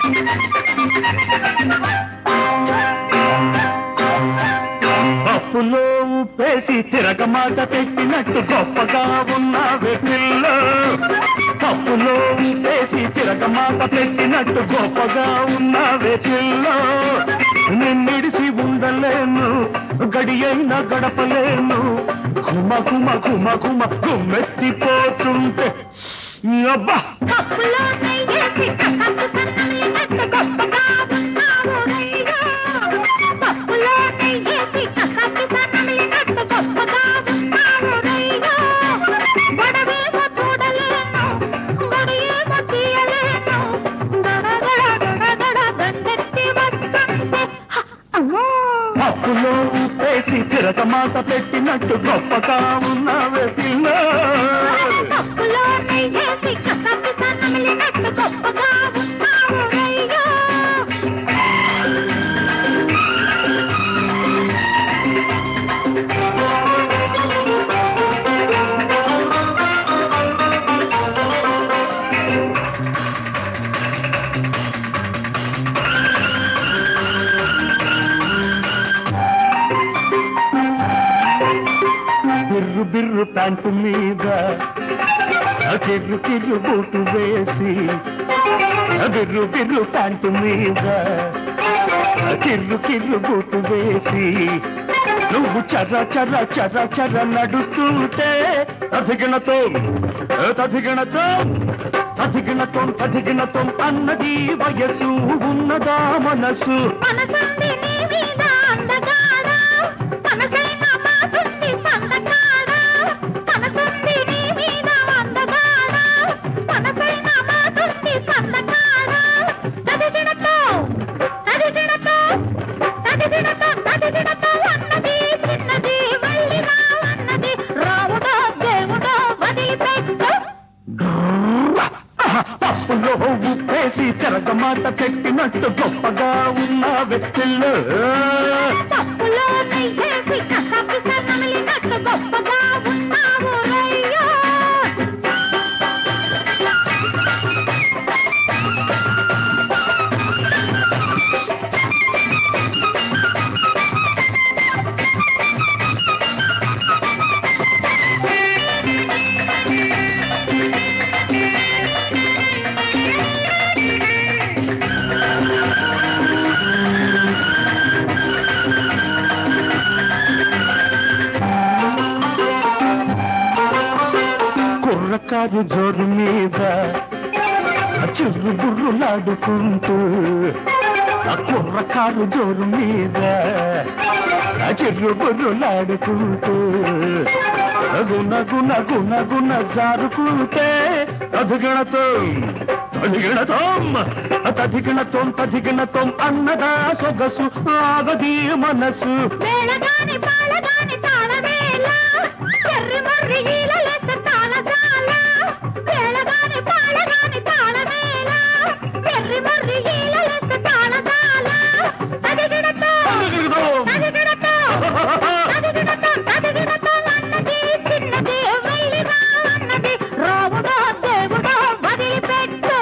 పప్పులో ఉప్పేసి తిరగమాట పెట్టినట్టు గొప్పగా ఉన్నావే పిల్ల పప్పులో ఉప్పేసి తిరగమాట పెట్టినట్టు గొప్పగా ఉన్నావే పిల్ల నిన్నిడిసి ఉండలేను గడియైన గడపలేను కుమ కుమ కుమ కుమ కుమ్మెత్తిపోతుంటే అబ్బా కప్పులో నెయ్యేసి కక్కకు కన్నమిలినట్టు గొప్పగా ఉన్నావు రయ్యో. కప్పులో నెయ్యేసి కక్కకు కన్నమిలినట్టు గొప్పగా ఉన్నావు రయ్యో. గొడవేమో చూడలేను, గొడియేమో తీయలేను. గడగడ గడగడ దండెత్తి వస్తుంటే, హ, అమ్మో. పప్పులో ఉప్పేసి తిరగమాట పెట్టినట్టు గొప్పగా ఉన్నావే పిల్ల కప్పులో నెయ్యేసి కక్కకు కన్నమిలినట్టు గొప్పగా ఉన్నావు రయ్యో. బిర్రు బిర్రు ప్యాంటు మీద ఆ కిర్రు కిర్రు బూటు వేసి ఆ బిర్రు బిర్రు ప్యాంటు మీద ఆ కిర్రు కిర్రు బూటు వేసి నువ్వు చర్ర చర్ర చర్ర చర్ర నడుస్తుంటే తదిగినతో తదిగినతో తదిగినతో తదిగినతో అన్నది వయసు ఉన్నదా మనసు మనసుంది నీ మీద అందగాడ మనసైన మాటుంది సందగాడ మనసుంది నీ మీద అందగాడ మనసైన మాటుంది సందగాడ తదిగినతో తదిగినతో తదిగినతో తదిగినతో అన్నది చిన్నది వెళ్ళినా అన్నది రావుడో దేవుడో వదిలిపెట్టు పప్పులో ఉప్పేసి చెరగమాట పెట్టినట్టు గొప్పగా ఉన్న వ్యక్తులు పప్పులో నెయ్యేసి కసపిస నమిలినట్టు గొప్పగా ఉన్నావు రయ్యో కుర్రకారు జోరు మీద చుర్రు బుర్రులాడుకుంటూ ఆ కుర్రకారు జోరు మీద ఆ చిర్రు బుర్రులాడుకుంటూ గుణ గుణ గుణ గుణ జారుకుంటే తదిగినతో తదిగినతోం తదిగినతోం తదిగినతోం అన్నదా సొగసు ఆగది మనసు వేళగాని పాలగాని తాళవేళ ఎర్రి మర్రి ఈలలెత్త తాళజాల వేళగాని పాలగాని తాళవేళ ఎర్రి మర్రి ఈలలెత్త తాళజాల తదిగిడతో తదిగిడతో తదిగిడతో తదిగిడతో అన్నది చిన్నది వెళ్ళిరా అన్నది రాముడో దేవుడో వదిలిపెట్టు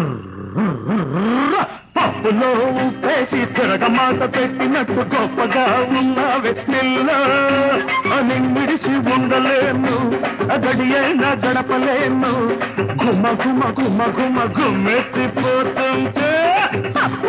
పప్పులో ఉప్పేసి తిరగమాట పెట్టినట్టు గొప్పగా ఉన్న వ్యక్తిలో అని మిడిసి ఉండలేను గడి అయినా గడపలేను గుమ గుమ గుమ గుమ గుమ్మెత్తిపోతుంటే పప్పు